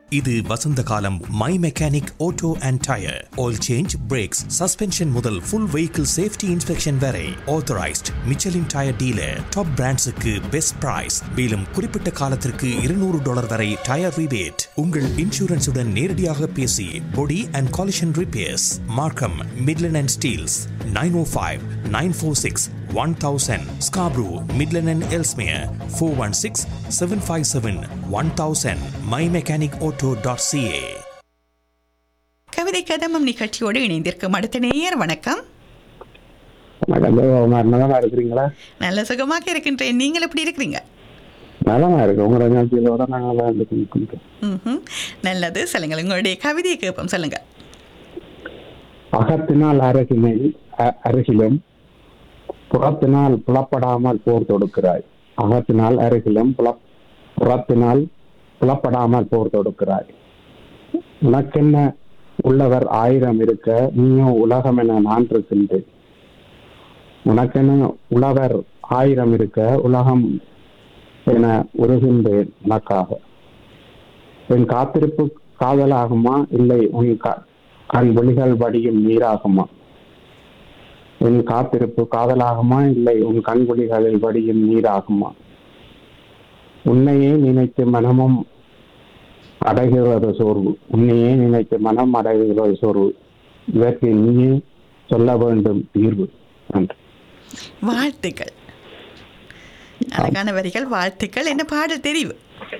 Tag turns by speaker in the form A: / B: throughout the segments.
A: இது வசந்த காலம் my mechanic auto and tyre oil change brakes suspension முதல் ஃபுல் வெஹிக்கிள் சேஃப்டி இன்ஸ்பெக்ஷன் வரை authorised Michelin tyre dealer top பிராண்ட்ஸுக்கு பெஸ்ட் பிரைஸ் மேலும் குறிப்பிட்ட காலத்திற்கு இருநூறு டாலர் வரை டயர் ரிபேட் உங்கள் இன்சூரன்ஸுடன் நேரடியாக பேசி body and collision repairs Markham Midland and Steeles nine o five nine four six one thousand Scarborough Midland and Ellesmere four one six seven five seven one thousand my mechanic auto dot CA
B: கவிதை கதம்பம் நிகழ்ச்சியோடு இணைந்திருக்கும் அடுத்த நேயர் வணக்கம்
C: வணக்கம் நலமா இருக்கிறீங்களா
B: நல்ல சுகமாக இருக்கின்றேன் நீங்கள் எப்படி இருக்கிறீங்க
C: நலமா இருக்கு உங்க நிகழ்ச்சியிலோட நாங்கள் வந்து கொடுத்தோம்
B: ம்ஹும். நல்லது சொல்லுங்கள் உங்களுடைய கவிதையை கேட்போம் சொல்லுங்க
C: அகத்தினால் அருகினை அ- அருகிலும் புறத்தினால் புலப்படாமல் போர் தொடுக்கிறாய் அகத்தினால் அருகிலும் புல புறத்தினால் புலப்படாமல் போர் தொடுக்கிறாய் உனக்கென்ன உள்ளவர் ஆயிரம் இருக்க நீயும் உலகம் என நான் இருக்கின்றேன் உனக்கென உழவர் ஆயிரம் இருக்க உலகம் என உருகின்றேன் உனக்காக என் காத்திருப்பு காதலாகுமா இல்லை உன் க- கண் ஒளிகள் வடியும் நீராகுமா என் காத்திருப்பு காதலாகுமா இல்லை உன் கண்குழிகளில் வடியும் நீராகுமா உன்னையே நினைத்து மனமும் அடைகிறது சோர்வு உன்னையே நினைத்து மனம் அடைகிறது சோர்வு இதற்கு நீயே சொல்ல வேண்டும் தீர்வு நன்றி
B: வாழ்த்துக்கள் அழகான வரிகள் வாழ்த்துக்கள் என்ன பாடல் தெரிவு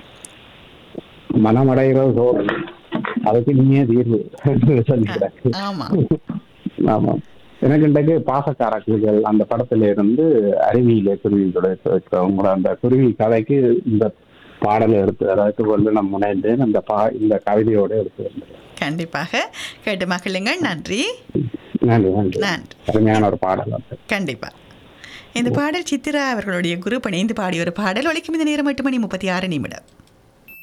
C: மனம் அடைகிறது சோர்வு அதுக்கு நீயே தீர்வு சொல்லிக்கிறேன்
B: ஆமா
C: ஆமா எனக்கு இன்றைக்கு பாசக்காரர்கள் அந்த படத்துல இருந்து அருவியிலே குருவி உங்களோட அந்த குருவி கதைக்கு இந்த பாடலை எடுத்து அதாவது கொண்டு நான் முனைந்தேன் அந்த பா இந்த கவிதையோட எடுத்து வந்தேன்
B: கண்டிப்பாக கேட்டு மகிழுங்கள் நன்றி
C: நன்றி நன்றி
B: நன்றி
C: அருமையான ஒரு பாடல் அது
B: கண்டிப்பா இந்த பாடல் சித்ரா அவர்களுடைய குரு இணைந்து பாடிய ஒரு பாடல் ஒலிக்கும் இந்த நேரம் எட்டு மணி முப்பத்தி ஆறு நிமிடம்